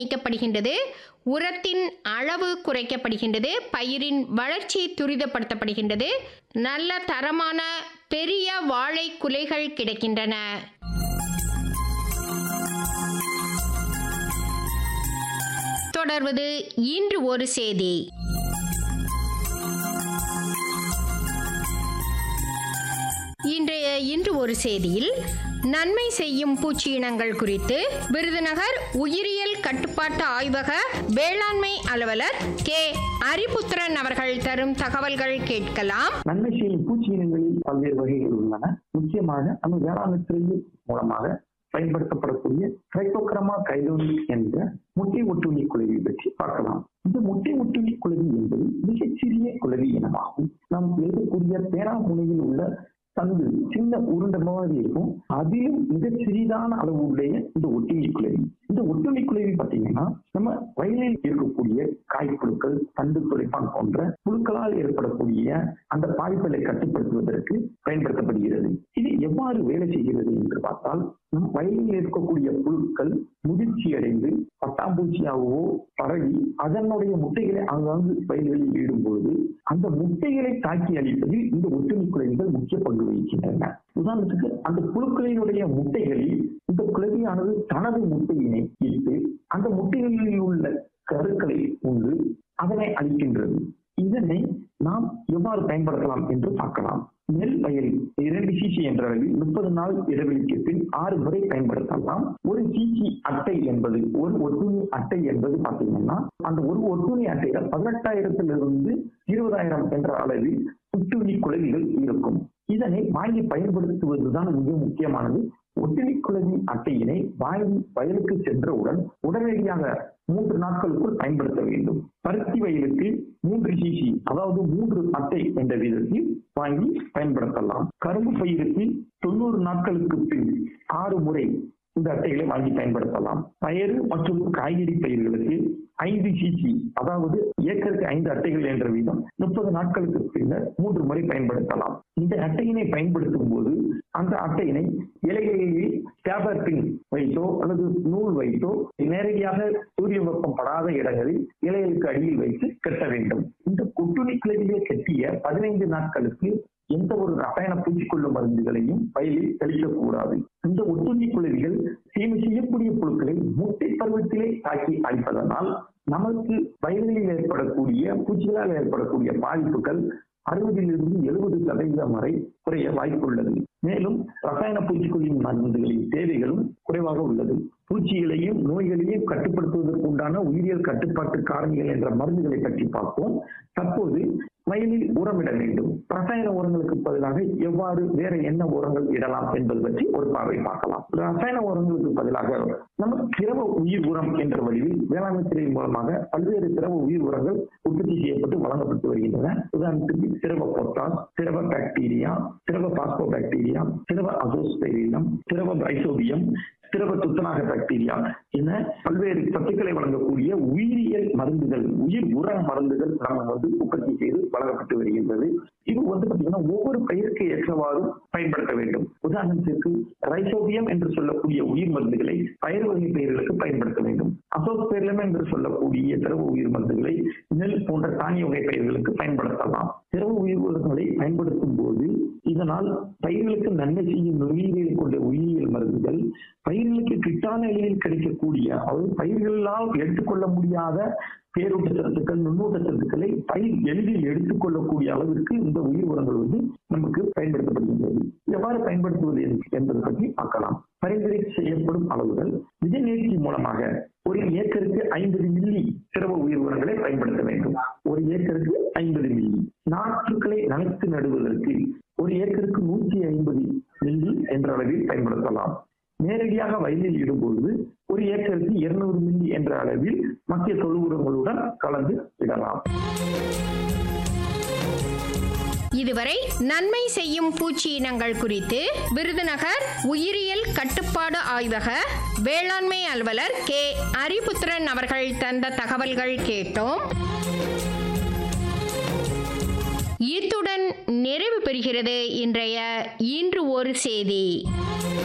நீக்கப்படுகின்றது உரத்தின் அளவு குறைக்கப்படுகின்றது பயிரின் வளர்ச்சி துரிதப்படுத்தப்படுகின்றது நல்ல தரமான பெரிய வாழை குலைகள் கிடைக்கின்றன தொடர்வது இன்று ஒரு செய்தி இன்றைய இன்று ஒரு செய்தியில் நன்மை செய்யும் பூச்சி இனங்கள் குறித்து விருதுநகர் உயிரியல் கட்டுப்பாட்டு ஆய்வக வேளாண்மை அலுவலர் கே அரிபுத்திரன் அவர்கள் தரும் தகவல்கள் கேட்கலாம் நன்மை செய்யும் பூச்சி இனங்களில் பல்வேறு வகைகள் உள்ளன முக்கியமாக நம்ம வேளாண்மை துறையின் மூலமாக பயன்படுத்தப்படக்கூடிய ட்ரைகோக்ரமா கைலோனிக் என்ற முட்டை ஒட்டுண்ணி குளவி பற்றி பார்க்கலாம் இந்த முட்டை ஒட்டுண்ணி குளவி என்பது மிகச்சிறிய குளவி இனமாகும் நாம் எழுதக்கூடிய பேரா முனையில் உள்ள தந்து சின்ன உருண்டை மாதிரி இருக்கும் அதிலும் மிகச் சிறிதான அளவு உடைய இந்த ஒட்டுண்ணி குளவி இந்த ஒட்டுண்ணி குளவி பார்த்தீங்கன்னா நம்ம வயலில் இருக்கக்கூடிய காய்ப்புழுக்கள் தண்டு துளைப்பான் போன்ற புழுக்களால் ஏற்படக்கூடிய அந்த பாதிப்புகளை கட்டுப்படுத்துவதற்கு பயன்படுத்தப்படுகிறது இது எவ்வாறு வேலை செய்கிறது என்று பார்த்தால் நம் வயலில் இருக்கக்கூடிய புழுக்கள் முதிர்ச்சி அடைந்து பட்டாம்பூச்சியாகவோ பரவி அதனுடைய முட்டைகளை ஆங்காங்கு வயல்களில் ஈடும்பொழுது அந்த முட்டைகளை தாக்கி அளிப்பதில் இந்த ஒட்டுண்ணி குழவிகள் முக்கிய பங்கு வகிக்கின்றன உதாரணத்துக்கு அந்த புழுக்களினுடைய முட்டைகளில் இந்த குழவியானது தனது முட்டையினை இட்டு அந்த முட்டைகளில் உள்ள கருக்களை உண்டு அதனை அளிக்கின்றது இதனை நாம் எவ்வாறு பயன்படுத்தலாம் என்று பார்க்கலாம் நெல் வயல் இரண்டு சிசி என்ற அளவில் முப்பது நாள் இடைவெளிக்கு பின் ஆறு முறை பயன்படுத்தலாம் ஒரு சிசி அட்டை என்பது ஒரு ஒட்டுணி அட்டை என்பது பார்த்தீங்கன்னா அந்த ஒரு ஒட்டுணி அட்டையில பதினெட்டாயிரத்திலிருந்து இருபதாயிரம் என்ற அளவில் ஒட்டுண்ணி குழவிகள் இருக்கும் இதனை வாங்கி பயன்படுத்துவதுதான் மிக முக்கியமானது ஒட்டுண்ணி குழவி அட்டையினை வாங்கி வயலுக்கு சென்றவுடன் உடனடியாக மூன்று நாட்களுக்குள் பயன்படுத்த வேண்டும் பருத்தி வயலுக்கு மூன்று சிசி அதாவது மூன்று அட்டை என்ற விதத்தில் வாங்கி பயன்படுத்தலாம் கரும்பு பயிருக்கு தொண்ணூறு நாட்களுக்கு பின் ஆறு முறை இந்த அட்டைகளை வாங்கி பயன்படுத்தலாம் பயறு மற்றும் காய்கறி பயிர்களுக்கு ஐந்து சிசி அதாவது ஏக்கருக்கு ஐந்து அட்டைகள் என்ற வீதம் முப்பது நாட்களுக்கு பின்னர் மூன்று முறை பயன்படுத்தலாம் இந்த அட்டையினை பயன்படுத்தும் போது அந்த அட்டையினை இலைகளில் டேபர் பின் வைத்தோ அல்லது நூல் வைத்தோ நேரடியாக சூரிய வெப்பம் படாத இடங்களில் இலைகளுக்கு அடியில் வைத்து கட்ட வேண்டும் இந்த கொட்டுணி கிளவிகளை கட்டிய பதினைந்து நாட்களுக்கு எந்த ஒரு ரசாயன பூச்சிக்கொல்லு மருந்துகளையும் வயலில் தெளிக்கக்கூடாது இந்த ஒட்டுண்ணி குளவிகள் தீமை செய்யக்கூடிய புழுக்களை முட்டை பருவத்திலே தாக்கி அழிப்பதனால் நமக்கு வயல்களில் ஏற்படக்கூடிய பூச்சிகளால் ஏற்படக்கூடிய பாதிப்புகள் அறுபதிலிருந்து எழுபது சதவீதம் வரை குறைய வாய்ப்புள்ளது மேலும் ரசாயன பூச்சிக்கொல்லியின் மருந்துகளின் தேவைகளும் குறைவாக உள்ளது பூச்சிகளையும் நோய்களையும் கட்டுப்படுத்துவதற்கு உண்டான உயிரியல் கட்டுப்பாட்டு காரணிகள் என்ற மருந்துகளை பற்றி பார்ப்போம் தற்போது வயலில் உரமிட வேண்டும் ரசாயன உரங்களுக்கு பதிலாக எவ்வாறு வேற என்ன உரங்கள் இடலாம் என்பது பற்றி ஒரு பார்வை பார்க்கலாம் ரசாயன உரங்களுக்கு பதிலாக நம்ம திரவ உயிர் உரம் என்ற வழியில் வேளாண்மை துறை மூலமாக பல்வேறு திரவ உயிர் உரங்கள் உற்பத்தி செய்யப்பட்டு வழங்கப்பட்டு வருகின்றன உதாரணத்துக்கு திரவ பொட்டாஸ் திரவ பாக்டீரியா திரவ பாஸ்போ பாக்டீரியா திரவ அசோஸ்பைரினம் திரவ பைசோபியம் திரவ துத்தநாக பாக்டீரியா என பல்வேறு சத்துக்களை வழங்கக்கூடிய உயிரியல் மருந்துகள் உயிர் உர மருந்துகள் நம்ம வந்து உற்பத்தி செய்து வழங்கப்பட்டு வருகின்றது இது வந்து பார்த்தீங்கன்னா ஒவ்வொரு பயிருக்கு ஏற்றவாறு பயன்படுத்த வேண்டும் உதாரணத்திற்கு ரைசோபியம் என்று சொல்லக்கூடிய உயிர் மருந்துகளை பயிர் வகை பயிர்களுக்கு பயன்படுத்த வேண்டும் அசோஸ்பெர்லம் என்று சொல்லக்கூடிய திரவ உயிர் மருந்துகளை நெல் போன்ற தானிய வகை பயிர்களுக்கு பயன்படுத்தலாம் திரவ உயிர் உரங்களை பயன்படுத்தும் போது இதனால் பயிர்களுக்கு நன்மை செய்யும் நுண்ணுயிரியல் கொண்ட உயிரியல் மருந்துகள் பயிர்களுக்கு கிட்டான நிலையில் கிடைக்கக்கூடிய அதாவது பயிர்களால் எடுத்துக்கொள்ள முடியாத பேரூட்ட சத்துக்கள் நுண்ணூட்ட சத்துக்களை பயிர் எளிதில் எடுத்துக்கொள்ளக்கூடிய அளவிற்கு இந்த உயிர் உரங்கள் வந்து நமக்கு பயன்படுத்தப்படுகின்றது எவ்வாறு பயன்படுத்துவது என்பதை பற்றி பார்க்கலாம் பரிந்துரை செய்யப்படும் அளவுகள் விதை நேர்ச்சி மூலமாக ஒரு ஏக்கருக்கு ஐம்பது மில்லி திரவ உயிர் உரங்களை பயன்படுத்த வேண்டும் ஒரு ஏக்கருக்கு ஐம்பது மில்லி நாற்றுக்களை நனைத்து நடுவதற்கு ஒரு ஏக்கருக்கு நூற்றி ஐம்பது மில்லி என்ற அளவில் பயன்படுத்தலாம் நேரடியாக வயலில் இடும்பொழுது ஒரு ஏக்கருக்கு இருநூறு மில்லி என்ற அளவில் மத்திய தொழு உரங்களுடன் கலந்து இடலாம் இதுவரை நன்மை செய்யும் பூச்சி இனங்கள் குறித்து விருதுநகர் உயிரியல் கட்டுப்பாடு ஆய்வக வேளாண்மை அலுவலர் கே அரிபுத்திரன் அவர்கள் தந்த தகவல்கள் கேட்டோம் இத்துடன் நிறைவு பெறுகிறது இன்றைய இன்று ஒரு செய்தி